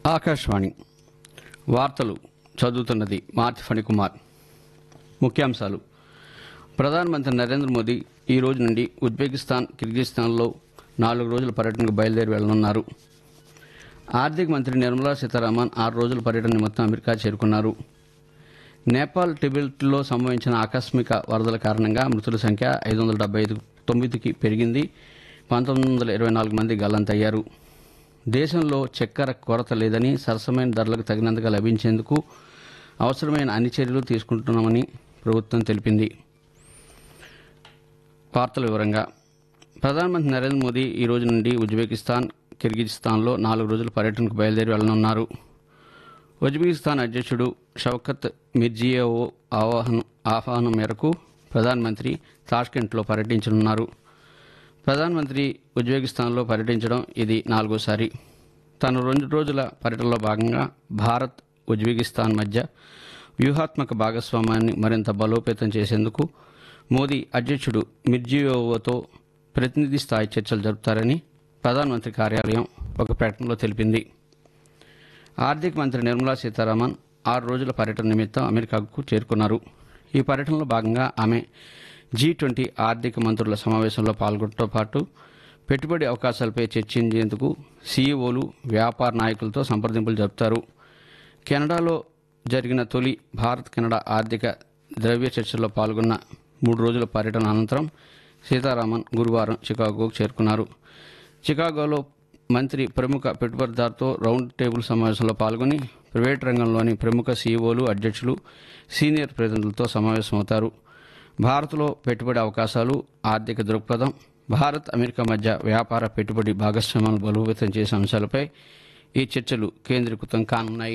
ఆకాశవాణి వార్తలు చదువుతున్నది మార్తి ఫణికుమార్ ముఖ్యాంశాలు ప్రధానమంత్రి నరేంద్ర మోదీ ఈ రోజు నుండి ఉజ్బెకిస్తాన్ కిర్గిస్థాన్లో నాలుగు రోజుల పర్యటనకు బయలుదేరి వెళ్లనున్నారు ఆర్థిక మంత్రి నిర్మలా సీతారామన్ ఆరు రోజుల పర్యటన నిమిత్తం అమెరికా చేరుకున్నారు నేపాల్ టిబెట్లో సంభవించిన ఆకస్మిక వరదల కారణంగా మృతుల సంఖ్య ఐదు వందల డెబ్బై ఐదు తొమ్మిదికి పెరిగింది పంతొమ్మిది వందల ఇరవై నాలుగు మంది గల్లంతయ్యారు దేశంలో చక్కెర కొరత లేదని సరసమైన ధరలకు తగినంతగా లభించేందుకు అవసరమైన అన్ని చర్యలు తీసుకుంటున్నామని ప్రభుత్వం తెలిపింది వార్తల వివరంగా ప్రధానమంత్రి నరేంద్ర మోదీ ఈ రోజు నుండి ఉజ్బెకిస్తాన్ కిర్గిజిస్తాన్లో నాలుగు రోజుల పర్యటనకు బయలుదేరి వెళ్లనున్నారు ఉజ్బెకిస్తాన్ అధ్యక్షుడు షౌకత్ మిర్జియోవో ఆహ్వానం ఆహ్వానం మేరకు ప్రధానమంత్రి తాష్కెంట్లో పర్యటించనున్నారు ప్రధానమంత్రి ఉజ్బెకిస్తాన్లో పర్యటించడం ఇది నాలుగోసారి తన రెండు రోజుల పర్యటనలో భాగంగా భారత్ ఉజ్బెకిస్తాన్ మధ్య వ్యూహాత్మక భాగస్వామ్యాన్ని మరింత బలోపేతం చేసేందుకు మోదీ అధ్యక్షుడు మిర్జియోవోతో ప్రతినిధి స్థాయి చర్చలు జరుపుతారని ప్రధానమంత్రి కార్యాలయం ఒక ప్రకటనలో తెలిపింది ఆర్థిక మంత్రి నిర్మలా సీతారామన్ ఆరు రోజుల పర్యటన నిమిత్తం అమెరికాకు చేరుకున్నారు ఈ పర్యటనలో భాగంగా ఆమె జీ ట్వంటీ ఆర్థిక మంత్రుల సమావేశంలో పాల్గొనడంతో పాటు పెట్టుబడి అవకాశాలపై చర్చించేందుకు సీఈఓలు వ్యాపార నాయకులతో సంప్రదింపులు జరుపుతారు కెనడాలో జరిగిన తొలి భారత్ కెనడా ఆర్థిక ద్రవ్య చర్చల్లో పాల్గొన్న మూడు రోజుల పర్యటన అనంతరం సీతారామన్ గురువారం చికాగోకు చేరుకున్నారు చికాగోలో మంత్రి ప్రముఖ పెట్టుబడిదారుతో రౌండ్ టేబుల్ సమావేశంలో పాల్గొని ప్రైవేట్ రంగంలోని ప్రముఖ సీఈఓలు అధ్యక్షులు సీనియర్ ప్రతినిధులతో సమావేశమవుతారు భారత్లో పెట్టుబడి అవకాశాలు ఆర్థిక దృక్పథం భారత్ అమెరికా మధ్య వ్యాపార పెట్టుబడి భాగస్వామ్యాలను బలోపేతం చేసే అంశాలపై ఈ చర్చలు కేంద్రీకృతం కానున్నాయి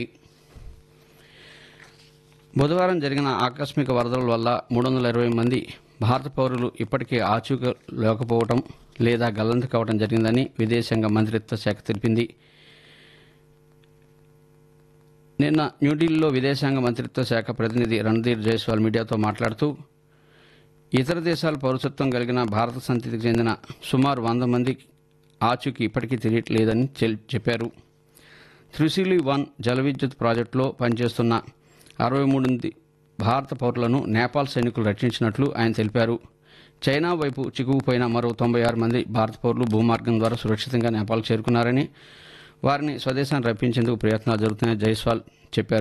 బుధవారం జరిగిన ఆకస్మిక వరదల వల్ల మూడు వందల ఇరవై మంది భారత పౌరులు ఇప్పటికే ఆచూక లేకపోవడం లేదా గల్లంత కావడం జరిగిందని విదేశాంగ మంత్రిత్వ శాఖ తెలిపింది నిన్న న్యూఢిల్లీలో విదేశాంగ మంత్రిత్వ శాఖ ప్రతినిధి రణధీర్ జైస్వాల్ మీడియాతో మాట్లాడుతూ ఇతర దేశాల పౌరసత్వం కలిగిన భారత సంతతికి చెందిన సుమారు వంద మంది ఆచూకీ ఇప్పటికీ తెలియట్లేదని చెల్- చెప్పారు త్రిశూలి వన్ జల విద్యుత్ ప్రాజెక్టులో పనిచేస్తున్న అరవై మూడు మంది భారత పౌరులను నేపాల్ సైనికులు రక్షించినట్లు ఆయన తెలిపారు చైనా వైపు చిక్కుకుపోయిన మరో తొంభై ఆరు మంది భారత పౌరులు భూమార్గం ద్వారా సురక్షితంగా నేపాల్ చేరుకున్నారని వారిని స్వదేశాన్ని రప్పించేందుకు ప్రయత్నాలు జరుగుతున్నాయని జైస్వాల్ చెప్పారు